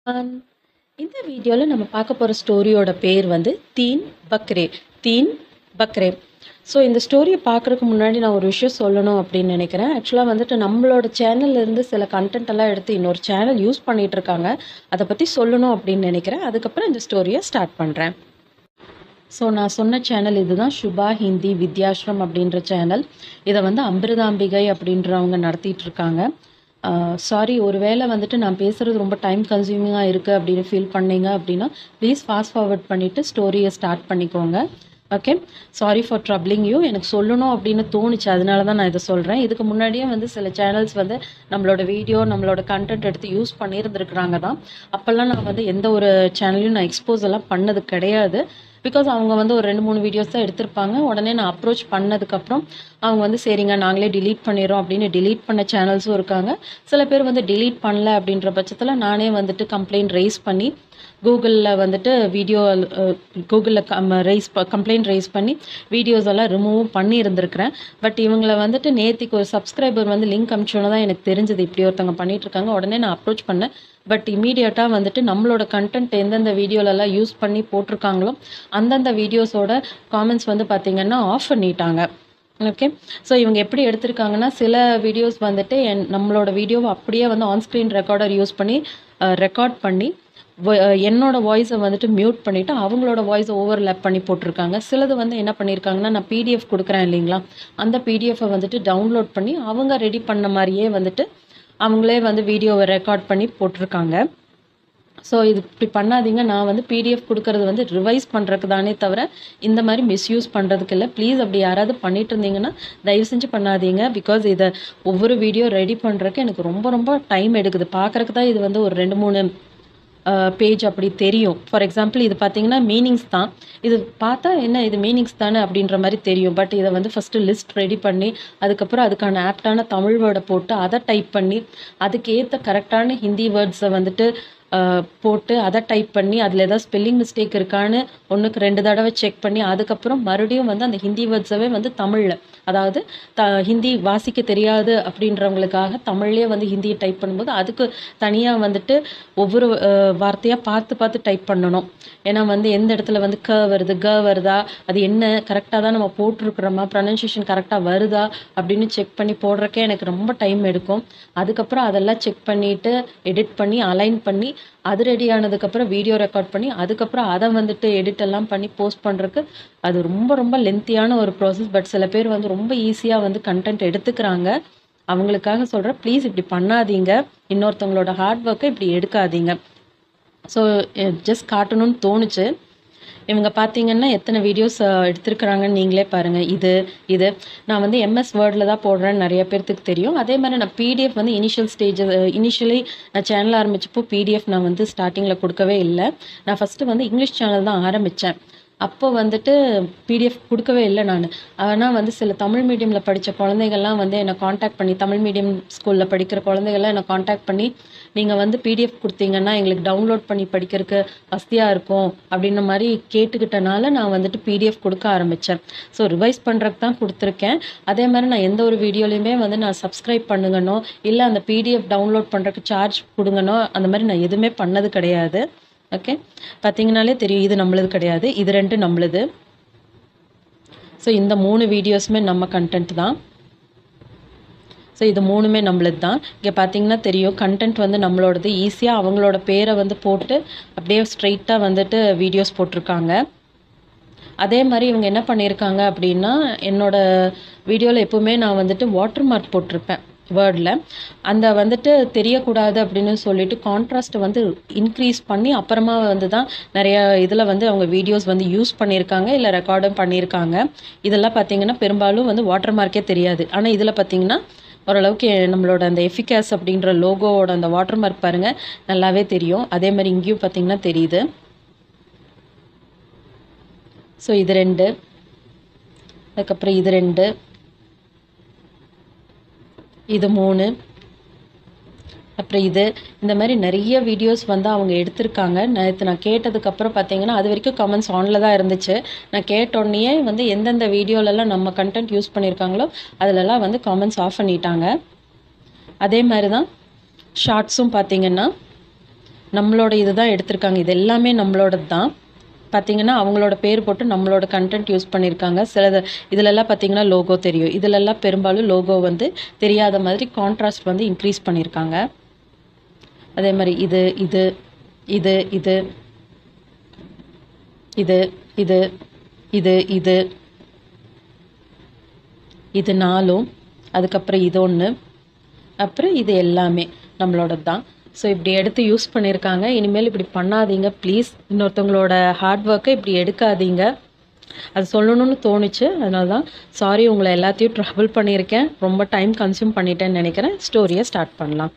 an இந்த வீடியோவில் நம்ம பார்க்க போகிற ஸ்டோரியோட பேர் வந்து தீன் பக்ரே தீன் பக்ரே ஸோ இந்த ஸ்டோரியை பார்க்குறதுக்கு முன்னாடி நான் ஒரு விஷயம் சொல்லணும் அப்படின்னு நினைக்கிறேன் ஆக்சுவலாக வந்துட்டு நம்மளோட சேனல்ல இருந்து சில கண்டென்ட் எல்லாம் எடுத்து இன்னொரு சேனல் யூஸ் பண்ணிட்டு இருக்காங்க அதை பற்றி சொல்லணும் அப்படின்னு நினைக்கிறேன் அதுக்கப்புறம் இந்த ஸ்டோரியை ஸ்டார்ட் பண்ணுறேன் ஸோ நான் சொன்ன சேனல் இதுதான் சுபா ஹிந்தி வித்யாஸ்ரம் அப்படின்ற சேனல் இதை வந்து அமிர்தாம்பிகை அப்படின்றவங்க நடத்திட்டு இருக்காங்க சாரி ஒருவேளை வந்துட்டு நான் பேசுகிறது ரொம்ப டைம் கன்சியூமிங்காக இருக்குது அப்படின்னு ஃபீல் பண்ணீங்க அப்படின்னா ப்ளீஸ் ஃபாஸ்ட் ஃபார்வர்ட் பண்ணிவிட்டு ஸ்டோரியை ஸ்டார்ட் பண்ணிக்கோங்க okay sorry for troubling you எனக்கு சொல்லணும் அப்படின்னு தோணுச்சு அதனால தான் நான் இதை சொல்கிறேன் இதுக்கு முன்னாடியே வந்து சில சேனல்ஸ் வந்து நம்மளோட வீடியோ நம்மளோட கண்டென்ட் எடுத்து யூஸ் பண்ணியிருந்துருக்குறாங்க தான் அப்போல்லாம் நான் வந்து எந்த ஒரு சேனலையும் நான் எக்ஸ்போஸ் எல்லாம் பண்ணது கிடையாது பிகாஸ் அவங்க வந்து ஒரு ரெண்டு மூணு வீடியோஸ் தான் எடுத்திருப்பாங்க உடனே நான் அப்ரோச் பண்ணதுக்கப்புறம் அவங்க வந்து சரிங்க நாங்களே டிலீட் பண்ணிடுறோம் அப்படின்னு டிலீட் பண்ண சேனல்ஸும் இருக்காங்க சில பேர் வந்து டிலீட் பண்ணல அப்படின்ற பட்சத்தில் நானே வந்துட்டு கம்ப்ளைண்ட் ரைஸ் பண்ணி கூகுளில் வந்துட்டு வீடியோ கூகுளில் ரைஸ் கம்ப்ளைண்ட் ரைஸ் பண்ணி வீடியோஸ் எல்லாம் ரிமூவும் பண்ணி இருந்திருக்கிறேன் பட் இவங்களை வந்துட்டு நேத்திக்கு ஒரு சப்ஸ்கிரைபர் வந்து லிங்க் அமிச்சோன்னு தான் எனக்கு தெரிஞ்சது இப்படி ஒருத்தவங்க பண்ணிட்டு இருக்காங்க உடனே நான் அப்ரோச் பண்ணேன் பட் இமீடியட்டாக வந்துட்டு நம்மளோட கண்டென்ட் எந்தெந்த வீடியோலலாம் யூஸ் பண்ணி போட்டிருக்காங்களோ அந்தந்த வீடியோஸோட காமெண்ட்ஸ் வந்து பார்த்திங்கன்னா ஆஃப் பண்ணிட்டாங்க ஓகே ஸோ இவங்க எப்படி எடுத்திருக்காங்கன்னா சில வீடியோஸ் வந்துட்டு என் நம்மளோட வீடியோவை அப்படியே வந்து ஆன்ஸ்க்ரீன் ரெக்கார்டர் யூஸ் பண்ணி ரெக்கார்ட் பண்ணி என்னோட வாய்ஸை வந்துட்டு மியூட் பண்ணிவிட்டு அவங்களோட வாய்ஸை ஓவர்லேப் பண்ணி போட்டிருக்காங்க சிலது வந்து என்ன பண்ணியிருக்காங்கன்னா நான் பிடிஎஃப் கொடுக்குறேன் இல்லைங்களா அந்த பிடிஎஃபை வந்துட்டு டவுன்லோட் பண்ணி அவங்க ரெடி பண்ண மாதிரியே வந்துட்டு அவங்களே வந்து வீடியோவை ரெக்கார்ட் பண்ணி போட்டிருக்காங்க ஸோ இது இப்படி பண்ணாதீங்க நான் வந்து பிடிஎஃப் கொடுக்கறது வந்து ரிவைஸ் பண்ணுறதுக்கு தானே தவிர இந்த மாதிரி மிஸ்யூஸ் பண்ணுறதுக்கு இல்லை ப்ளீஸ் அப்படி யாராவது பண்ணிட்டு இருந்தீங்கன்னா தயவு செஞ்சு பண்ணாதீங்க பிகாஸ் இதை ஒவ்வொரு வீடியோ ரெடி பண்ணுறதுக்கு எனக்கு ரொம்ப ரொம்ப டைம் எடுக்குது பார்க்குறக்கு தான் இது வந்து ஒரு ரெண்டு மூணு பேஜ் அப்படி தெரியும் ஃபார் எக்ஸாம்பிள் இது பார்த்தீங்கன்னா மீனிங்ஸ் தான் இது பார்த்தா என்ன இது மீனிங்ஸ் தானே அப்படின்ற மாதிரி தெரியும் பட் இதை வந்து ஃபஸ்ட்டு லிஸ்ட் ரெடி பண்ணி அதுக்கப்புறம் அதுக்கான ஆப்டான தமிழ் வேர்டை போட்டு அதை டைப் பண்ணி அதுக்கேற்ற கரெக்டான ஹிந்தி வேர்ட்ஸை வந்துட்டு போட்டு அதை டைப் பண்ணி அதில் ஏதாவது ஸ்பெல்லிங் மிஸ்டேக் இருக்கான்னு ஒன்றுக்கு ரெண்டு தடவை செக் பண்ணி அதுக்கப்புறம் மறுபடியும் வந்து அந்த ஹிந்தி வேர்ட்ஸவே வந்து தமிழில் அதாவது த ஹிந்தி வாசிக்க தெரியாது அப்படின்றவங்களுக்காக தமிழ்லேயே வந்து ஹிந்தியை டைப் பண்ணும்போது அதுக்கு தனியாக வந்துட்டு ஒவ்வொரு வார்த்தையாக பார்த்து பார்த்து டைப் பண்ணணும் ஏன்னா வந்து எந்த இடத்துல வந்து க வருது க வருதா அது என்ன கரெக்டாக தான் நம்ம போட்டிருக்கிறோமா ப்ரொனன்சியேஷன் கரெக்டாக வருதா அப்படின்னு செக் பண்ணி போடுறக்கே எனக்கு ரொம்ப டைம் எடுக்கும் அதுக்கப்புறம் அதெல்லாம் செக் பண்ணிவிட்டு எடிட் பண்ணி அலைன் பண்ணி அது ரெடி ஆனதுக்கப்புறம் வீடியோ ரெக்கார்ட் பண்ணி அதுக்கப்புறம் அதை வந்துட்டு எடிட் எல்லாம் பண்ணி போஸ்ட் பண்ணுறதுக்கு அது ரொம்ப ரொம்ப லென்த்தியான ஒரு ப்ராசஸ் பட் சில பேர் வந்து ரொம்ப ஈஸியாக வந்து கண்டென்ட் எடுத்துக்கிறாங்க அவங்களுக்காக சொல்கிறேன் ப்ளீஸ் இப்படி பண்ணாதீங்க இன்னொருத்தவங்களோட ஹார்ட் ஒர்க்கை இப்படி எடுக்காதீங்க ஸோ ஜஸ்ட் காட்டணும்னு தோணுச்சு இவங்க பார்த்தீங்கன்னா எத்தனை வீடியோஸ் எடுத்திருக்கிறாங்கன்னு நீங்களே பாருங்கள் இது இது நான் வந்து எம்எஸ் வேர்டில் தான் போடுறேன்னு நிறைய பேர்த்துக்கு தெரியும் அதே மாதிரி நான் பிடிஎஃப் வந்து இனிஷியல் ஸ்டேஜ் இனிஷியலி நான் சேனல் ஆரம்பிச்சப்போ பிடிஎஃப் நான் வந்து ஸ்டார்டிங்கில் கொடுக்கவே இல்லை நான் ஃபஸ்ட்டு வந்து இங்கிலீஷ் சேனல் தான் ஆரம்பித்தேன் அப்போ வந்துட்டு பிடிஎஃப் கொடுக்கவே இல்லை நான் ஆனால் வந்து சில தமிழ் மீடியமில் படித்த குழந்தைகள்லாம் வந்து என்னை காண்டாக்ட் பண்ணி தமிழ் மீடியம் ஸ்கூலில் படிக்கிற குழந்தைகள்லாம் என்னை காண்டாக்ட் பண்ணி நீங்கள் வந்து பிடிஎஃப் கொடுத்தீங்கன்னா எங்களுக்கு டவுன்லோட் பண்ணி படிக்கிறதுக்கு வசதியாக இருக்கும் அப்படின்ன மாதிரி கேட்டுக்கிட்டனால நான் வந்துட்டு பிடிஎஃப் கொடுக்க ஆரம்பித்தேன் ஸோ ரிவைஸ் பண்ணுறதுக்கு தான் கொடுத்துருக்கேன் அதே மாதிரி நான் எந்த ஒரு வீடியோலையுமே வந்து நான் சப்ஸ்கிரைப் பண்ணுங்கனோ இல்லை அந்த பிடிஎஃப் டவுன்லோட் பண்ணுறதுக்கு சார்ஜ் கொடுங்கனோ அந்த மாதிரி நான் எதுவுமே பண்ணது கிடையாது ஓகே பார்த்தீங்கனாலே தெரியும் இது நம்மளது கிடையாது இது ரெண்டு நம்மளுது ஸோ இந்த மூணு வீடியோஸுமே நம்ம கண்டென்ட் தான் ஸோ இது மூணுமே நம்மளது தான் இங்கே பார்த்தீங்கன்னா தெரியும் கண்டென்ட் வந்து நம்மளோடது ஈஸியாக அவங்களோட பேரை வந்து போட்டு அப்படியே ஸ்ட்ரைட்டாக வந்துட்டு வீடியோஸ் போட்டிருக்காங்க அதே மாதிரி இவங்க என்ன பண்ணியிருக்காங்க அப்படின்னா என்னோட வீடியோவில் எப்போவுமே நான் வந்துட்டு வாட்டர் மார்க் போட்டிருப்பேன் வேர்டில் அந்த வந்துட்டு தெரியக்கூடாது அப்படின்னு சொல்லிட்டு கான்ட்ராஸ்ட்டை வந்து இன்க்ரீஸ் பண்ணி அப்புறமா வந்து தான் நிறைய இதில் வந்து அவங்க வீடியோஸ் வந்து யூஸ் பண்ணியிருக்காங்க இல்லை ரெக்கார்டும் பண்ணியிருக்காங்க இதெல்லாம் பார்த்தீங்கன்னா பெரும்பாலும் வந்து வாட்டர் மார்க்கே தெரியாது ஆனால் இதில் பார்த்தீங்கன்னா ஓரளவுக்கு நம்மளோட அந்த எஃபிகாஸ் அப்படின்ற லோகோவோட அந்த வாட்டர் மார்க் பாருங்கள் நல்லாவே தெரியும் அதே மாதிரி இங்கேயும் பார்த்தீங்கன்னா தெரியுது ஸோ இது ரெண்டு அதுக்கப்புறம் இது ரெண்டு இது மூணு அப்புறம் இது இந்த மாதிரி நிறைய வீடியோஸ் வந்து அவங்க எடுத்திருக்காங்க நேற்று நான் கேட்டதுக்கப்புறம் பார்த்தீங்கன்னா அது வரைக்கும் கமெண்ட்ஸ் ஆனில் தான் இருந்துச்சு நான் கேட்டோடனே வந்து எந்தெந்த வீடியோலலாம் நம்ம கண்டென்ட் யூஸ் பண்ணியிருக்காங்களோ அதிலலாம் வந்து கமெண்ட்ஸ் ஆஃப் பண்ணிட்டாங்க அதே மாதிரி தான் ஷார்ட்ஸும் பார்த்தீங்கன்னா நம்மளோட இதுதான் எடுத்திருக்காங்க இது எல்லாமே நம்மளோடது தான் பார்த்தீங்கன்னா அவங்களோட பேர் போட்டு நம்மளோட கண்டென்ட் யூஸ் பண்ணியிருக்காங்க சிலது இதிலெல்லாம் பார்த்தீங்கன்னா லோகோ தெரியும் இதிலெல்லாம் பெரும்பாலும் லோகோ வந்து தெரியாத மாதிரி கான்ட்ராஸ்ட் வந்து இன்க்ரீஸ் பண்ணியிருக்காங்க அதே மாதிரி இது இது இது இது இது இது இது இது இது நாலும் அதுக்கப்புறம் இது ஒன்று அப்புறம் இது எல்லாமே நம்மளோடது தான் ஸோ இப்படி எடுத்து யூஸ் பண்ணியிருக்காங்க இனிமேல் இப்படி பண்ணாதீங்க ப்ளீஸ் இன்னொருத்தவங்களோட ஹார்ட் ஒர்க்கை இப்படி எடுக்காதீங்க அது சொல்லணும்னு தோணுச்சு அதனால தான் சாரி உங்களை எல்லாத்தையும் ட்ரபிள் பண்ணியிருக்கேன் ரொம்ப டைம் கன்சியூம் பண்ணிட்டேன்னு நினைக்கிறேன் ஸ்டோரியை ஸ்டார்ட் பண்ணலாம்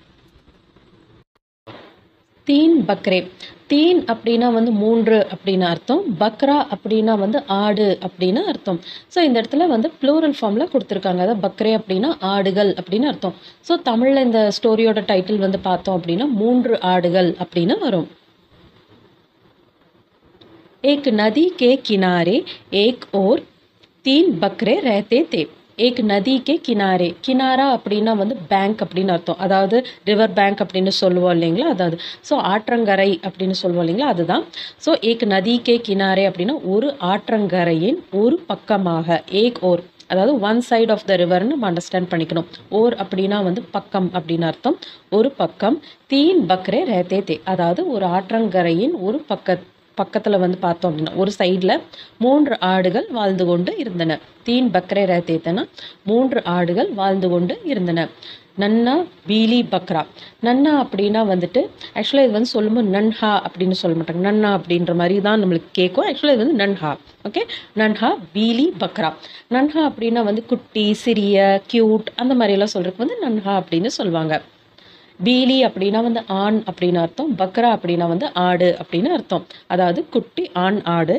தீன் பக்ரே தீன் அப்படின்னா வந்து மூன்று அப்படின்னு அர்த்தம் பக்ரா அப்படின்னா வந்து ஆடு அப்படின்னு அர்த்தம் ஸோ இந்த இடத்துல வந்து ப்ளூரல் ஃபார்மில் கொடுத்துருக்காங்க அதாவது பக்ரே அப்படின்னா ஆடுகள் அப்படின்னு அர்த்தம் ஸோ தமிழில் இந்த ஸ்டோரியோட டைட்டில் வந்து பார்த்தோம் அப்படின்னா மூன்று ஆடுகள் அப்படின்னு வரும் एक नदी के किनारे एक और तीन बकरे रहते थे ஏக் நதி கே கினாரே கினாரா அப்படின்னா வந்து பேங்க் அப்படின்னு அர்த்தம் அதாவது ரிவர் பேங்க் அப்படின்னு சொல்லுவோம் இல்லைங்களா அதாவது ஸோ ஆற்றங்கரை அப்படின்னு சொல்லுவோம் இல்லைங்களா அதுதான் ஸோ ஏக் நதி கே கினாரே அப்படின்னா ஒரு ஆற்றங்கரையின் ஒரு பக்கமாக ஏக் ஓர் அதாவது ஒன் சைடு ஆஃப் த ரிவர்னு நம்ம அண்டர்ஸ்டாண்ட் பண்ணிக்கணும் ஓர் அப்படின்னா வந்து பக்கம் அப்படின்னு அர்த்தம் ஒரு பக்கம் தீன் பக்ரே ரேத்தே தே அதாவது ஒரு ஆற்றங்கரையின் ஒரு பக்க பக்கத்தில் வந்து பார்த்தோம் அப்படின்னா ஒரு சைடில் மூன்று ஆடுகள் வாழ்ந்து கொண்டு இருந்தன தீன் பக்ரே ரேத்தேத்தனா மூன்று ஆடுகள் வாழ்ந்து கொண்டு இருந்தன நன்னா பீலி பக்ரா நன்னா அப்படின்னா வந்துட்டு ஆக்சுவலாக இது வந்து சொல்லும்போது நன்ஹா அப்படின்னு சொல்ல மாட்டாங்க நன்னா அப்படின்ற மாதிரி தான் நம்மளுக்கு கேட்கும் ஆக்சுவலாக இது வந்து நன்ஹா ஓகே நன்ஹா பீலி பக்ரா நன்ஹா அப்படின்னா வந்து குட்டி சிறிய கியூட் அந்த மாதிரியெல்லாம் சொல்கிறதுக்கு வந்து நன்ஹா அப்படின்னு சொல்லுவாங்க பீலி அப்படின்னா வந்து ஆண் அப்படின்னு அர்த்தம் பக்ரா அப்படின்னா வந்து ஆடு அப்படின்னு அர்த்தம் அதாவது குட்டி ஆண் ஆடு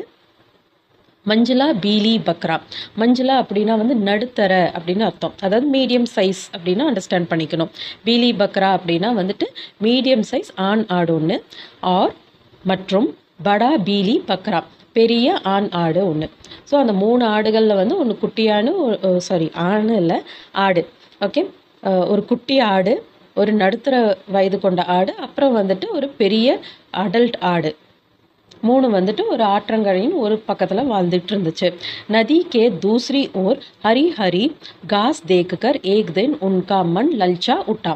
மஞ்சுளா பீலி பக்ரா மஞ்சுளா அப்படின்னா வந்து நடுத்தர அப்படின்னு அர்த்தம் அதாவது மீடியம் சைஸ் அப்படின்னு அண்டர்ஸ்டாண்ட் பண்ணிக்கணும் பீலி பக்ரா அப்படின்னா வந்துட்டு மீடியம் சைஸ் ஆண் ஆடு ஒன்று ஆர் மற்றும் படா பீலி பக்ரா பெரிய ஆண் ஆடு ஒன்று ஸோ அந்த மூணு ஆடுகளில் வந்து ஒன்று குட்டியானு சாரி ஆண் இல்லை ஆடு ஓகே ஒரு குட்டி ஆடு ஒரு நடுத்தர வயது கொண்ட ஆடு அப்புறம் வந்துட்டு ஒரு பெரிய அடல்ட் ஆடு மூணு வந்துட்டு ஒரு ஆற்றங்கரையின் ஒரு பக்கத்தில் வாழ்ந்துட்டு இருந்துச்சு நதி கே தூசரி ஓர் ஹரி ஹரி காஸ் தேக்குகர் ஏக் தின் உன்கா மண் லல்ச்சா உட்டா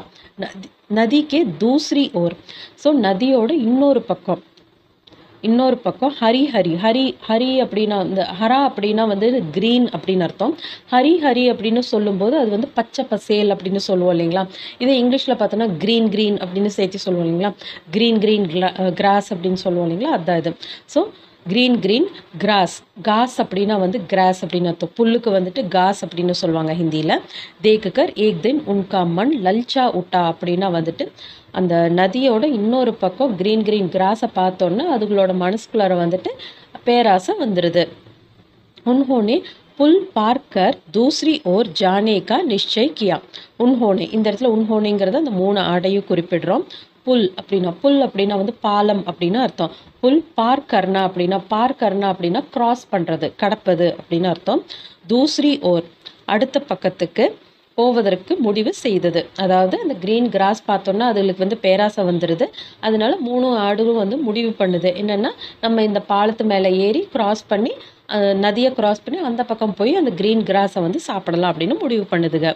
நதி கே தூசரி ஓர் ஸோ நதியோட இன்னொரு பக்கம் இன்னொரு பக்கம் ஹரி ஹரி ஹரி ஹரி அப்படின்னா இந்த ஹரா அப்படின்னா வந்து க்ரீன் அப்படின்னு அர்த்தம் ஹரி ஹரி அப்படின்னு சொல்லும்போது அது வந்து பச்சை பசேல் அப்படின்னு சொல்லுவோம் இல்லைங்களா இதே இங்கிலீஷில் பார்த்தோன்னா க்ரீன் க்ரீன் அப்படின்னு சேர்த்து சொல்லுவோம் இல்லைங்களா க்ரீன் க்ரீன் கிராஸ் அப்படின்னு சொல்லுவோம் இல்லைங்களா அதுதான் இது ஸோ க்ரீன் க்ரீன் கிராஸ் காஸ் அப்படின்னா வந்து கிராஸ் அப்படின்னு அர்த்தம் புல்லுக்கு வந்துட்டு காஸ் அப்படின்னு சொல்லுவாங்க ஹிந்தியில் தேக்குக்கர் ஏக் தின் உன்கா மண் லல்ச்சா உட்டா அப்படின்னா வந்துட்டு அந்த நதியோட இன்னொரு பக்கம் க்ரீன் க்ரீன் கிராஸை பார்த்தோன்னா அதுகளோட மனசுக்குள்ளார வந்துட்டு பேராசை வந்துடுது உன்ஹோனே புல் பார்க்கர் தூசரி ஓர் ஜானே கா நிச்சய் கியா உன்ஹோனே இந்த இடத்துல உன்ஹோனேங்கிறது அந்த மூணு ஆடையும் குறிப்பிடுறோம் புல் அப்படின்னா புல் அப்படின்னா வந்து பாலம் அப்படின்னு அர்த்தம் புல் பார் கர்ணா அப்படின்னா பார் கர்ணா அப்படின்னா கிராஸ் பண்ணுறது கடப்பது அப்படின்னு அர்த்தம் தூசரி ஓர் அடுத்த பக்கத்துக்கு போவதற்கு முடிவு செய்தது அதாவது அந்த க்ரீன் கிராஸ் பார்த்தோன்னா அதுகளுக்கு வந்து பேராசை வந்துடுது அதனால மூணு ஆடுகளும் வந்து முடிவு பண்ணுது என்னென்னா நம்ம இந்த பாலத்து மேலே ஏறி கிராஸ் பண்ணி நதியை கிராஸ் பண்ணி அந்த பக்கம் போய் அந்த க்ரீன் கிராஸை வந்து சாப்பிடலாம் அப்படின்னு முடிவு பண்ணுதுங்க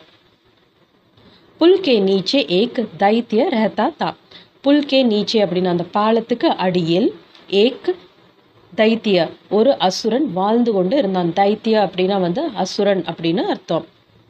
புல் கே நீச்சே ஏக் தைத்திய ரஹதா தா புல் கே நீச்சே அப்படின்னு அந்த பாலத்துக்கு அடியில் ஏக் தைத்திய ஒரு அசுரன் வாழ்ந்து கொண்டு இருந்தான் தைத்திய அப்படின்னா வந்து அசுரன் அப்படின்னு அர்த்தம்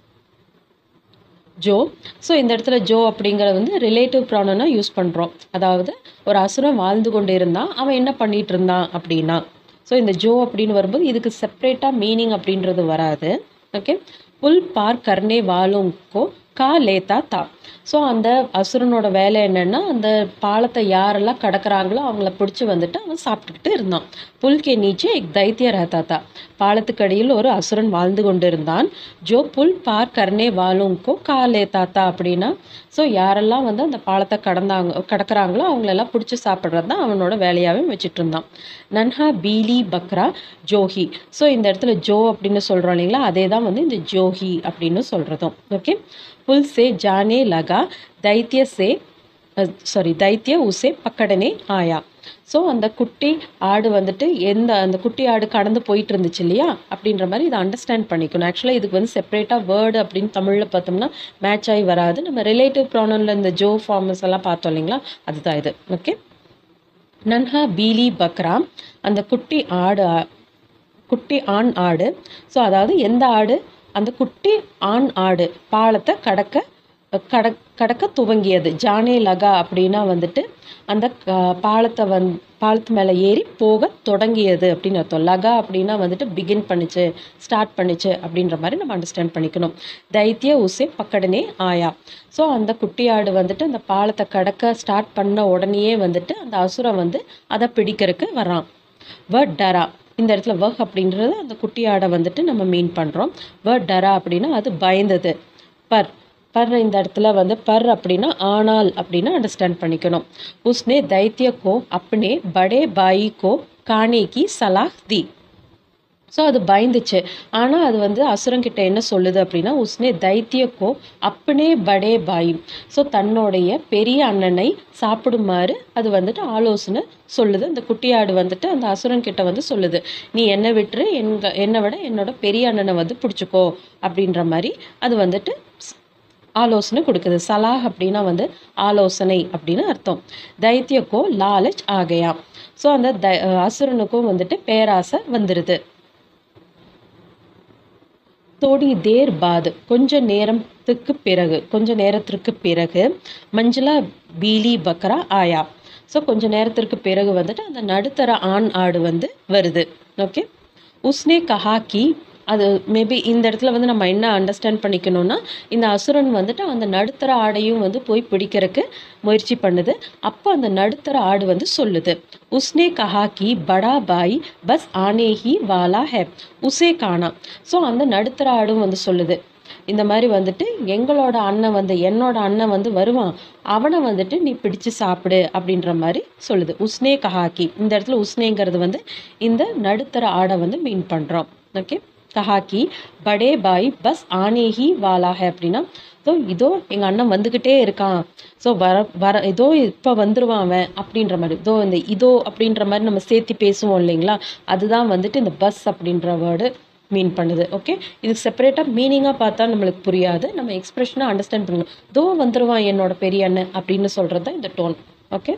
ஜோ ஸோ இந்த இடத்துல ஜோ அப்படிங்கிறது வந்து ரிலேட்டிவ் ப்ரானனை யூஸ் பண்ணுறோம் அதாவது ஒரு அசுரன் வாழ்ந்து கொண்டு இருந்தான் அவன் என்ன பண்ணிட்டு இருந்தான் அப்படின்னா ஸோ இந்த ஜோ அப்படின்னு வரும்போது இதுக்கு செப்ரேட்டாக மீனிங் அப்படின்றது வராது ஓகே புல் பார் கர்னே வாலுங்கோ கா லேத்தா தா ஸோ அந்த அசுரனோட வேலை என்னென்னா அந்த பாலத்தை யாரெல்லாம் கடக்குறாங்களோ அவங்கள பிடிச்சி வந்துட்டு அவன் சாப்பிட்டுக்கிட்டு இருந்தான் புல்கே நீச்சே எக் தைத்திய ரஹதாத்தா பாலத்துக்கு அடியில் ஒரு அசுரன் வாழ்ந்து கொண்டு இருந்தான் ஜோ புல் பார் கர்னே வாலுங்கோ காலே தாத்தா அப்படின்னா ஸோ யாரெல்லாம் வந்து அந்த பாலத்தை கடந்தாங்க கடக்குறாங்களோ அவங்களெல்லாம் பிடிச்சி சாப்பிட்றது தான் அவனோட வேலையாகவே வச்சுட்டு இருந்தான் நன்ஹா பீலி பக்ரா ஜோஹி ஸோ இந்த இடத்துல ஜோ அப்படின்னு சொல்கிறோம் இல்லைங்களா அதே தான் வந்து இந்த ஜோஹி அப்படின்னு சொல்கிறதும் ஓகே புல் சே ஜானே லகா தைத்திய சே சாரி தைத்திய உசே பக்கடனே ஆயா ஸோ அந்த குட்டி ஆடு வந்துட்டு எந்த அந்த குட்டி ஆடு கடந்து போயிட்டு இருந்துச்சு இல்லையா அப்படின்ற மாதிரி இதை அண்டர்ஸ்டாண்ட் பண்ணிக்கணும் ஆக்சுவலாக இதுக்கு வந்து செப்பரேட்டாக வேர்டு அப்படின்னு தமிழில் பார்த்தோம்னா மேட்ச் ஆகி வராது நம்ம ரிலேட்டிவ் ப்ரானனில் இந்த ஜோ ஃபார்மஸ் எல்லாம் பார்த்தோம் இல்லைங்களா அதுதான் இது ஓகே நன்ஹா பீலி பக்ரா அந்த குட்டி ஆடு குட்டி ஆண் ஆடு ஸோ அதாவது எந்த ஆடு அந்த குட்டி ஆண் ஆடு பாலத்தை கடக்க கட கடக்க துவங்கியது ஜானே லகா அப்படின்னா வந்துட்டு அந்த க- பாலத்தை வந் பாலத்து மேலே ஏறி போக தொடங்கியது அப்படின்னு அர்த்தம் லகா அப்படின்னா வந்துட்டு பிகின் பண்ணுச்சு ஸ்டார்ட் பண்ணுச்சு அப்படின்ற மாதிரி நம்ம அண்டர்ஸ்டாண்ட் பண்ணிக்கணும் தைத்திய உசே பக்கடனே ஆயா ஸோ அந்த குட்டியாடு வந்துட்டு அந்த பாலத்தை கடக்க ஸ்டார்ட் பண்ண உடனேயே வந்துட்டு அந்த அசுரன் வந்து அதை பிடிக்கிறதுக்கு வரான் வேர்ட் டரா இந்த இடத்துல வஹ் அப்படின்றது அந்த குட்டியாடை வந்துட்டு நம்ம மீன் பண்ணுறோம் வேர்ட் டரா அப்படின்னா அது பயந்தது பர் பர் இந்த இடத்துல வந்து பர் அப்படின்னா ஆனால் அப்படின்னு அண்டர்ஸ்டாண்ட் பண்ணிக்கணும் உஸ்னே தைத்திய கோ அப்னே படே பாயி கோ கானே கி சலாஹ் தி ஸோ அது பயந்துச்சு ஆனால் அது வந்து அசுரங்கிட்ட என்ன சொல்லுது அப்படின்னா உஸ்னே தைத்தியக்கோ அப்பனே படே பாய் ஸோ தன்னுடைய பெரிய அண்ணனை சாப்பிடுமாறு அது வந்துட்டு ஆலோசனை சொல்லுது அந்த குட்டியாடு வந்துட்டு அந்த அசுரன் கிட்ட வந்து சொல்லுது நீ என்னை விட்டுரு எங்க என்னை விட என்னோட பெரிய அண்ணனை வந்து பிடிச்சிக்கோ அப்படின்ற மாதிரி அது வந்துட்டு ஸ்- ஆலோசனை கொடுக்குது சலாஹ் அப்படின்னா வந்து ஆலோசனை அப்படின்னு அர்த்தம் தைத்தியக்கோ லாலச் ஆகையா ஸோ அந்த த அசுரனுக்கும் வந்துட்டு பேராசை வந்துடுது தோடி தேர் பாத் கொஞ்ச நேரத்துக்கு பிறகு கொஞ்ச நேரத்திற்கு பிறகு மஞ்சளா பீலி பக்ரா ஆயா ஸோ கொஞ்ச நேரத்திற்கு பிறகு வந்துட்டு அந்த நடுத்தர ஆண் ஆடு வந்து வருது ஓகே உஸ்னே கஹா கி அது மேபி இந்த இடத்துல வந்து நம்ம என்ன அண்டர்ஸ்டாண்ட் பண்ணிக்கணும்னா இந்த அசுரன் வந்துட்டு அந்த நடுத்தர ஆடையும் வந்து போய் பிடிக்கிறதுக்கு முயற்சி பண்ணுது அப்போ அந்த நடுத்தர ஆடு வந்து சொல்லுது உஸ்னே கஹா கி படா பாய் பஸ் ஆனே ஹி வாலா ஹே உசே காணா ஸோ அந்த நடுத்தர ஆடும் வந்து சொல்லுது இந்த மாதிரி வந்துட்டு எங்களோட அண்ணன் வந்து என்னோட அண்ணன் வந்து வருவான் அவனை வந்துட்டு நீ பிடிச்சு சாப்பிடு அப்படின்ற மாதிரி சொல்லுது உஸ்னே கஹாக்கி இந்த இடத்துல உஸ்னேங்கிறது வந்து இந்த நடுத்தர ஆடை வந்து மீன் பண்ணுறோம் ஓகே கஹாக்கி படே பாய் பஸ் ஆனே ஹி வாலா ஹே அப்படின்னா ஸோ இதோ எங்கள் அண்ணன் வந்துக்கிட்டே இருக்கான் ஸோ வர வர இதோ இப்போ வந்துருவான் அவன் அப்படின்ற மாதிரி இதோ இந்த இதோ அப்படின்ற மாதிரி நம்ம சேர்த்து பேசுவோம் இல்லைங்களா அதுதான் வந்துட்டு இந்த பஸ் அப்படின்ற வேர்டு மீன் பண்ணுது ஓகே இதுக்கு செப்பரேட்டாக மீனிங்காக பார்த்தா நம்மளுக்கு புரியாது நம்ம எக்ஸ்பிரஷனாக அண்டர்ஸ்டாண்ட் பண்ணணும் தோ வந்துருவான் என்னோட பெரிய அண்ணன் அப்படின்னு சொல்கிறது தான் இந்த டோன் ஓகே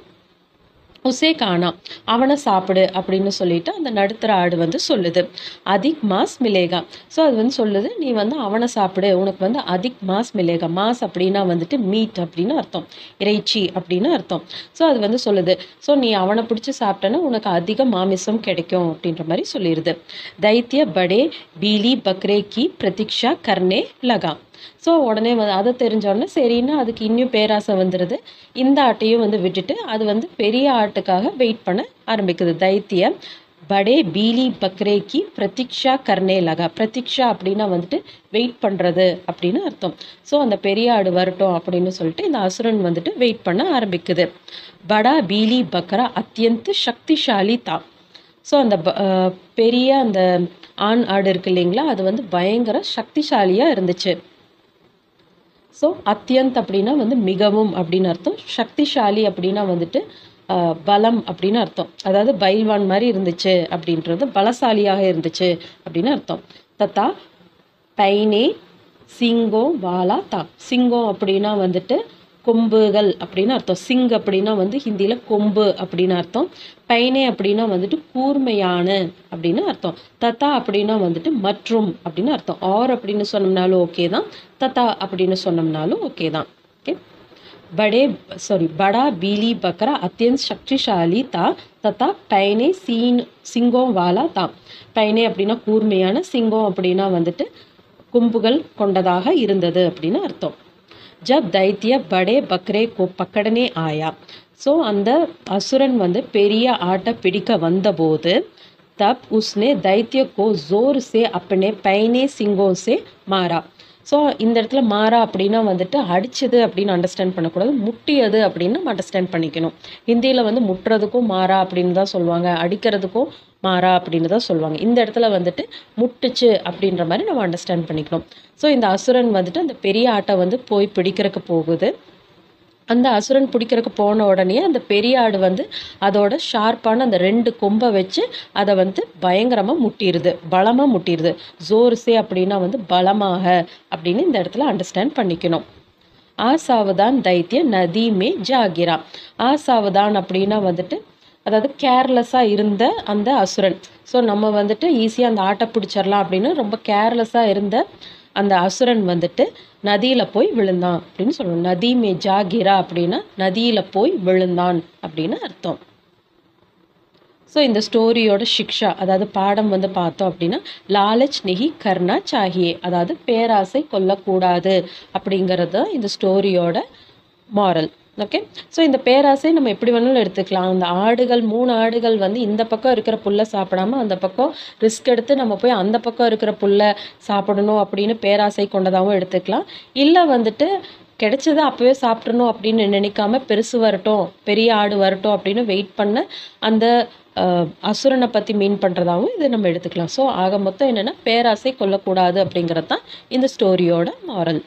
உசே காணா அவனை சாப்பிடு அப்படின்னு சொல்லிட்டு அந்த நடுத்தர ஆடு வந்து சொல்லுது அதிக் மாஸ் மிலேகா ஸோ அது வந்து சொல்லுது நீ வந்து அவனை சாப்பிடு உனக்கு வந்து அதிக் மாஸ் மிலேகா மாஸ் அப்படின்னா வந்துட்டு மீட் அப்படின்னு அர்த்தம் இறைச்சி அப்படின்னு அர்த்தம் ஸோ அது வந்து சொல்லுது ஸோ நீ அவனை பிடிச்சி சாப்பிட்டேன்னா உனக்கு அதிக மாமிசம் கிடைக்கும் அப்படின்ற மாதிரி சொல்லிடுது தைத்திய படே பீலி பக்ரே கி பிரதீக்ஷா கர்னே லகா ஸோ உடனே வந்து அதை தெரிஞ்ச உடனே சரின்னு அதுக்கு இன்னும் பேராசை வந்துடுது இந்த ஆட்டையும் வந்து விட்டுட்டு அது வந்து பெரிய ஆட்டுக்காக வெயிட் பண்ண ஆரம்பிக்குது தைத்திய படே பீலி பக்ரே கி பிரதீக்ஷா கர்னே லகா பிரதீக்ஷா அப்படின்னா வந்துட்டு வெயிட் பண்ணுறது அப்படின்னு அர்த்தம் ஸோ அந்த பெரிய ஆடு வரட்டும் அப்படின்னு சொல்லிட்டு இந்த அசுரன் வந்துட்டு வெயிட் பண்ண ஆரம்பிக்குது படா பீலி பக்ரா அத்தியந்த் சக்திசாலி தா ஸோ அந்த ப- அஹ் பெரிய அந்த ஆண் ஆடு இருக்கு இல்லைங்களா அது வந்து பயங்கர சக்திசாலியாக இருந்துச்சு ஸோ அத்தியந்த் அப்படின்னா வந்து மிகவும் அப்படின்னு அர்த்தம் சக்திசாலி அப்படின்னா வந்துட்டு ஆஹ், பலம் அப்படின்னு அர்த்தம் அதாவது பைல்வான் மாதிரி இருந்துச்சு அப்படின்றது பலசாலியாக இருந்துச்சு அப்படின்னு அர்த்தம் தத்தா பைனே சிங்கம் வாலா தா சிங்கம் அப்படின்னா வந்துட்டு கொம்புகள் அப்படின்னு அர்த்தம் சிங் அப்படின்னா வந்து ஹிந்தியில் கொம்பு அப்படின்னு அர்த்தம் பைனே அப்படின்னா வந்துட்டு கூர்மையான அப்படின்னு அர்த்தம் தத்தா அப்படின்னா வந்துட்டு மற்றும் அப்படின்னு அர்த்தம் ஆர் அப்படின்னு சொன்னோம்னாலும் ஓகே தான் தத்தா அப்படின்னு சொன்னோம்னாலும் ஓகே தான் ஓகே बड़े सॉरी बड़ा बीली बकरा अत्यंत शक्तिशाली था तथा पैने सीन சிங்கம் வாலா தான் பைனே அப்படின்னா கூர்மையான சிங்கம் அப்படின்னா வந்துட்டு கொம்புகள் கொண்டதாக இருந்தது அப்படின்னு அர்த்தம் ஜப் தைத்திய படே பக்ரே கோ பக்கடனே ஆயா ஸோ அந்த அசுரன் வந்து பெரிய ஆட்டை பிடிக்க வந்தபோது தப் உஸ்னே தைத்திய கோ ஜோர் சே அப்பனே பைனே சிங்கோ சே மாறா ஸோ இந்த இடத்துல மாறா அப்படின்னா வந்துட்டு அடிச்சது அப்படின்னு அண்டர்ஸ்டாண்ட் பண்ணக்கூடாது முட்டியது அப்படின்னு நம்ம அண்டர்ஸ்டாண்ட் பண்ணிக்கணும் ஹிந்தியில் வந்து முட்டுறதுக்கும் மாறா அப்படின்னு தான் சொல்லுவாங்க அடிக்கிறதுக்கும் மாறா அப்படின்னு தான் சொல்லுவாங்க இந்த இடத்துல வந்துட்டு முட்டுச்சு அப்படின்ற மாதிரி நம்ம அண்டர்ஸ்டாண்ட் பண்ணிக்கணும் ஸோ இந்த அசுரன் வந்துட்டு அந்த பெரிய ஆட்டை வந்து போய் பிடிக்கிறதுக்கு போகுது அந்த அசுரன் பிடிக்கிறதுக்கு போன உடனே அந்த பெரிய ஆடு வந்து அதோட ஷார்ப்பான அந்த ரெண்டு கொம்பை வச்சு அதை வந்து பயங்கரமாக முட்டிடுது பலமாக முட்டிடுது ஜோர்ஸே அப்படின்னா வந்து பலமாக அப்படின்னு இந்த இடத்துல அண்டர்ஸ்டாண்ட் பண்ணிக்கணும் ஆ சாவதான் தைத்திய நதி மே ஜாகிரா ஆ சாவதான் அப்படின்னா வந்துட்டு அதாவது கேர்லெஸ்ஸாக இருந்த அந்த அசுரன் ஸோ நம்ம வந்துட்டு ஈஸியாக அந்த ஆட்டை பிடிச்சிடலாம் அப்படின்னு ரொம்ப கேர்லெஸ்ஸாக இருந்த அந்த அசுரன் வந்துட்டு நதியில் போய் விழுந்தான் அப்படின்னு சொல்லணும் நதி மே ஜாகிரா அப்படின்னா நதியில் போய் விழுந்தான் அப்படின்னு அர்த்தம் ஸோ இந்த ஸ்டோரியோட சிக்ஷா அதாவது பாடம் வந்து பார்த்தோம் அப்படின்னா லாலச் நெஹி கர்ணா சாகியே அதாவது பேராசை கொல்லக்கூடாது அப்படிங்கிறது தான் இந்த ஸ்டோரியோட மாரல் ஓகே ஸோ இந்த பேராசை நம்ம எப்படி வேணாலும் எடுத்துக்கலாம் அந்த ஆடுகள் மூணு ஆடுகள் வந்து இந்த பக்கம் இருக்கிற புல்லை சாப்பிடாம அந்த பக்கம் ரிஸ்க் எடுத்து நம்ம போய் அந்த பக்கம் இருக்கிற புல்லை சாப்பிடணும் அப்படின்னு பேராசை கொண்டதாகவும் எடுத்துக்கலாம் இல்லை வந்துட்டு கிடைச்சதை அப்போவே சாப்பிட்றணும் அப்படின்னு நினைக்காம பெருசு வரட்டும் பெரிய ஆடு வரட்டும் அப்படின்னு வெயிட் பண்ண அந்த அஹ், அசுரனை பற்றி மீன் பண்ணுறதாகவும் இதை நம்ம எடுத்துக்கலாம் ஸோ ஆக மொத்தம் என்னென்னா பேராசை கொல்லக்கூடாது அப்படிங்கிறது தான் இந்த ஸ்டோரியோட மாரல்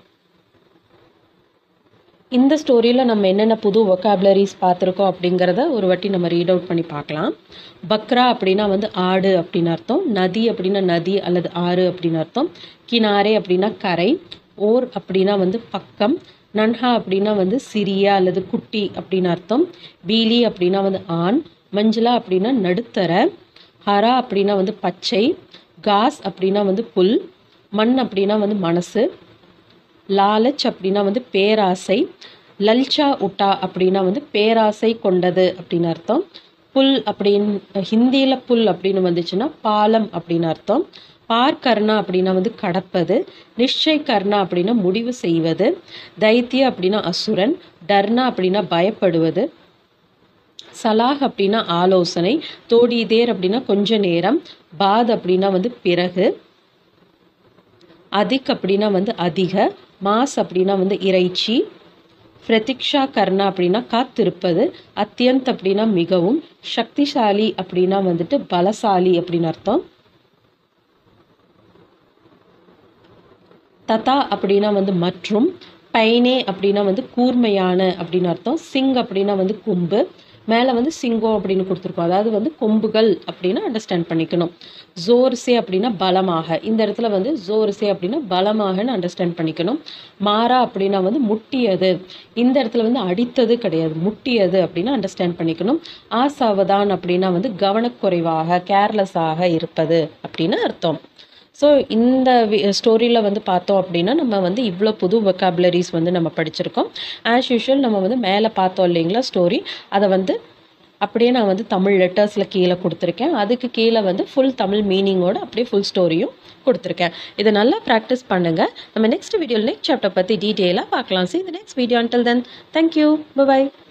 இந்த ஸ்டோரியில் நம்ம என்னென்ன புது ஒக்காபுலரிஸ் பார்த்துருக்கோம் அப்படிங்கிறத ஒரு வாட்டி நம்ம ரீட் அவுட் பண்ணி பார்க்கலாம் பக்ரா அப்படின்னா வந்து ஆடு அப்படின்னு அர்த்தம் நதி அப்படின்னா நதி அல்லது ஆறு அப்படின்னு அர்த்தம் கினாரே அப்படின்னா கரை ஓர் அப்படின்னா வந்து பக்கம் நன்ஹா அப்படின்னா வந்து சிறிய அல்லது குட்டி அப்படின்னு அர்த்தம் பீலி அப்படின்னா வந்து ஆண் மஞ்சளா அப்படின்னா நடுத்தர ஹரா அப்படின்னா வந்து பச்சை காஸ் அப்படின்னா வந்து புல் மண் அப்படின்னா வந்து மனசு லாலச் அப்படின்னா வந்து பேராசை லல்ச்சா உட்டா அப்படின்னா வந்து பேராசை கொண்டது அப்படின்னு அர்த்தம் புல் அப்படின்னு ஹிந்தியில் புல் அப்படின்னு வந்துச்சுன்னா பாலம் அப்படின்னு அர்த்தம் பார் கர்ணா அப்படின்னா வந்து கடப்பது நிச்சய் கர்ணா அப்படின்னா முடிவு செய்வது தைத்திய அப்படின்னா அசுரன் டர்னா அப்படின்னா பயப்படுவது சலாஹ் அப்படின்னா ஆலோசனை தோடிதேர் அப்படின்னா கொஞ்ச நேரம் பாத் அப்படின்னா வந்து பிறகு அதிக் அப்படின்னா வந்து அதிக மாஸ் அப்படின்னா வந்து இறைச்சி பிரதிக்ஷா கர்ணா அப்படின்னா காத்திருப்பது அத்தியந்த் அப்படின்னா மிகவும் சக்திசாலி அப்படின்னா வந்துட்டு பலசாலி அப்படின்னு அர்த்தம் ததா அப்படின்னா வந்து மற்றும் பைனே அப்படின்னா வந்து கூர்மையான அப்படின்னு அர்த்தம் சிங் அப்படின்னா வந்து கொம்பு மேலே வந்து சிங்கம் அப்படின்னு கொடுத்துருக்கோம் அதாவது வந்து கொம்புகள் அப்படின்னு அண்டர்ஸ்டாண்ட் பண்ணிக்கணும் ஜோர்சே அப்படின்னா பலமாக இந்த இடத்துல வந்து ஜோர்சே அப்படின்னா பலமாகன்னு அண்டர்ஸ்டாண்ட் பண்ணிக்கணும் மாறா அப்படின்னா வந்து முட்டியது இந்த இடத்துல வந்து அடித்தது கிடையாது முட்டியது அப்படின்னு அண்டர்ஸ்டாண்ட் பண்ணிக்கணும் ஆசாவதான் அப்படின்னா வந்து கவனக்குறைவாக கேர்லெஸ்ஸாக இருப்பது அப்படின்னு அர்த்தம் ஸோ இந்த ஸ்டோரியில் வந்து பார்த்தோம் அப்படின்னா நம்ம வந்து இவ்வளோ புது வெக்காபுலரிஸ் வந்து நம்ம படிச்சிருக்கோம் ஆஸ் யூஷுவல் நம்ம வந்து மேலே பார்த்தோம் இல்லைங்களா ஸ்டோரி அதை வந்து அப்படியே நான் வந்து தமிழ் லெட்டர்ஸில் கீழே கொடுத்துருக்கேன் அதுக்கு கீழே வந்து ஃபுல் தமிழ் மீனிங்கோட அப்படியே ஃபுல் ஸ்டோரியும் கொடுத்துருக்கேன் இதை நல்லா ப்ராக்டிஸ் பண்ணுங்கள் நம்ம நெக்ஸ்ட் வீடியோவில் நெக்ஸ்ட் சாப்டர் பற்றி டீட்டெயிலாக பார்க்கலாம் சி இந்த next video until then thank you by